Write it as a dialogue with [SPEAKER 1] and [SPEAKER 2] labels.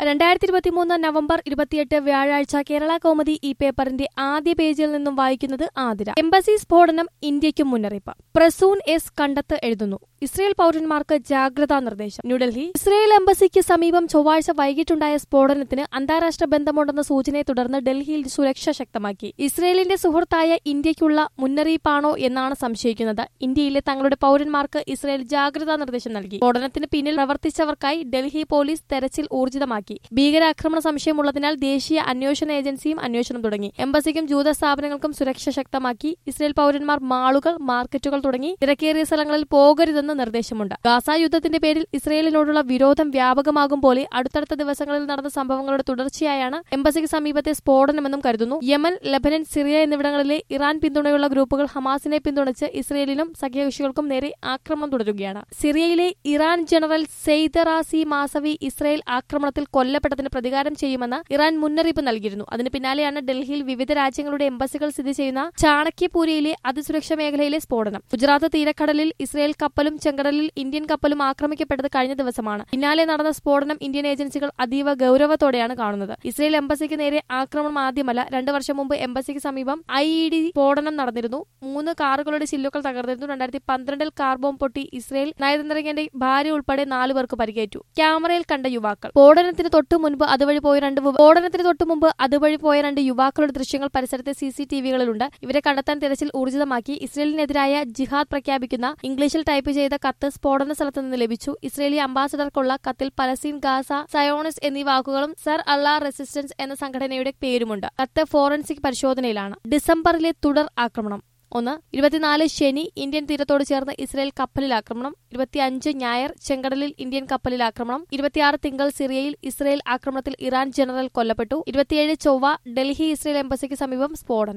[SPEAKER 1] രണ്ടായിരത്തി ഇരുപത്തി മൂന്ന് നവംബർ ഇരുപത്തിയെട്ട് വ്യാഴാഴ്ച കേരള കൗമുദി ഈ പേപ്പറിന്റെ ആദ്യ പേജിൽ നിന്നും വായിക്കുന്നത് ആതിര എംബസി സ്ഫോടനം ഇന്ത്യയ്ക്കും മുന്നറിയിപ്പ് പ്രസൂൺ എസ് കണ്ടത്ത് എഴുതുന്നു ഇസ്രയേൽ പൌരന്മാർക്ക് ജാഗ്രതാ നിർദ്ദേശം ന്യൂഡൽഹി ഇസ്രയേൽ എംബസിക്ക് സമീപം ചൊവ്വാഴ്ച വൈകിട്ടുണ്ടായ സ്ഫോടനത്തിന് അന്താരാഷ്ട്ര ബന്ധമുണ്ടെന്ന സൂചനയെ തുടർന്ന് ഡൽഹിയിൽ സുരക്ഷ ശക്തമാക്കി ഇസ്രയേലിന്റെ സുഹൃത്തായ ഇന്ത്യയ്ക്കുള്ള മുന്നറിയിപ്പാണോ എന്നാണ് സംശയിക്കുന്നത് ഇന്ത്യയിലെ തങ്ങളുടെ പൌരന്മാർക്ക് ഇസ്രയേൽ ജാഗ്രതാ നിർദ്ദേശം നൽകി സ്ഫോടനത്തിന് പിന്നിൽ പ്രവർത്തിച്ചവർക്കായി ഡൽഹി പോലീസ് തെരച്ചിൽ ഊർജിതമാക്കി ഭീകരാക്രമണ സംശയമുള്ളതിനാൽ ദേശീയ അന്വേഷണ ഏജൻസിയും അന്വേഷണം തുടങ്ങി എംബസിക്കും ജൂത സ്ഥാപനങ്ങൾക്കും സുരക്ഷ ശക്തമാക്കി ഇസ്രയേൽ പൌരന്മാർ മാളുകൾ മാർക്കറ്റുകൾ തുടങ്ങി തിരക്കേറിയ സ്ഥലങ്ങളിൽ പോകരുതെന്ന് നിർദ്ദേശമുണ്ട് ഗാസ യുദ്ധത്തിന്റെ പേരിൽ ഇസ്രയേലിനോടുള്ള വിരോധം വ്യാപകമാകും പോലെ അടുത്തടുത്ത ദിവസങ്ങളിൽ നടന്ന സംഭവങ്ങളുടെ തുടർച്ചയായാണ് എംബസിക്ക് സമീപത്തെ സ്ഫോടനമെന്നും കരുതുന്നു യമൻ ലബനൻ സിറിയ എന്നിവിടങ്ങളിലെ ഇറാൻ പിന്തുണയുള്ള ഗ്രൂപ്പുകൾ ഹമാസിനെ പിന്തുണച്ച് ഇസ്രയേലിനും സഖ്യകക്ഷികൾക്കും നേരെ ആക്രമണം തുടരുകയാണ് സിറിയയിലെ Iran general Sayyed Razi Mousavi Israel ആക്രമണത്തിൽ കൊല്ലപ്പെട്ടതിന് പ്രതികാരം ചെയ്യുമെന്ന് ഇറാൻ മുന്നറിയിപ്പ് നൽകിയിരുന്നു അതിന് പിന്നാലെയാണ് ഡൽഹിയിൽ വിവിധ രാജ്യങ്ങളുടെ എംബസികൾ സ്ഥിതി ചെയ്യുന്ന ചാണക്യപൂരിയിലെ അതിസുരക്ഷാ മേഖലയിലെ സ്ഫോടനം ഗുജറാത്ത് തീരക്കടലിൽ ഇസ്രയേൽ കപ്പലും ചെങ്കടലിൽ ഇന്ത്യൻ കപ്പലും ആക്രമിക്കപ്പെട്ടത് കഴിഞ്ഞ ദിവസമാണ് പിന്നാലെ നടന്ന സ്ഫോടനം ഇന്ത്യൻ ഏജൻസികൾ അതീവ ഗൌരവത്തോടെയാണ് കാണുന്നത് ഇസ്രയേൽ എംബസിക്ക് നേരെ ആക്രമണം ആദ്യമല്ല രണ്ടു വർഷം മുമ്പ് എംബസിക്ക് സമീപം ഐ ഇ ഡി സ്ഫോടനം നടന്നിരുന്നു മൂന്ന് കാറുകളുടെ ചില്ലുകൾ തകർന്നിരുന്നു രണ്ടായിരത്തി പന്ത്രണ്ടിൽ കാർ ബോംബ് പൊട്ടി ഇസ്രയേൽ നയതന്ത്രജ്ഞന്റെ ഭാര്യ ഉൾപ്പെടെ നാലു പേർക്ക് പരിക്കേറ്റു ക്യാമറയിൽ കണ്ട യുവാക്കൾ സ്ഫോടനത്തിന് തൊട്ടു മുൻപ് അതുവഴി പോയ രണ്ട് വ് സ്ഫോടനത്തിന് തൊട്ടു മുമ്പ് അതുവഴി പോയ രണ്ട് യുവാക്കളുടെ ദൃശ്യങ്ങൾ പരിസരത്തെ സി സി ടി വികളിലുണ്ട് ഇവരെ കണ്ടെത്താൻ തിരച്ചിൽ ഊർജിതമാക്കി ഇസ്രയേലിനെതിരായ ജിഹാദ് പ്രഖ്യാപിക്കുന്ന ഇംഗ്ലീഷിൽ ടൈപ്പ് ചെയ്ത കത്ത് സ്ഫോടന സ്ഥലത്ത് നിന്ന് ലഭിച്ചു ഇസ്രയേലി അംബാസഡർക്കുള്ള കത്തിൽ പലസ്തീൻ ഗാസ സയോണിസ് എന്നീ വാക്കുകളും സർ അള്ളാ റെസിസ്റ്റൻസ് എന്ന സംഘടനയുടെ പേരുമുണ്ട് കത്ത് ഫോറൻസിക് പരിശോധനയിലാണ് ഡിസംബറിലെ തുടർ ആക്രമണം ഒന്ന് ഇരുപത്തിനാല് ശനി ഇന്ത്യൻ തീരത്തോട് ചേർന്ന് ഇസ്രയേൽ കപ്പലിൽ ആക്രമണം ഇരുപത്തിയഞ്ച് ഞായർ ചെങ്കടലിൽ ഇന്ത്യൻ കപ്പലിൽ ആക്രമണം ഇരുപത്തിയാറ് തിങ്കൾ സിറിയയിൽ ഇസ്രയേൽ ആക്രമണത്തിൽ ഇറാൻ ജനറൽ കൊല്ലപ്പെട്ടു ഇരുപത്തിയേഴ് ചൊവ്വ ഡൽഹി ഇസ്രയേൽ എംബസിക്ക് സമീപം സ്ഫോടനം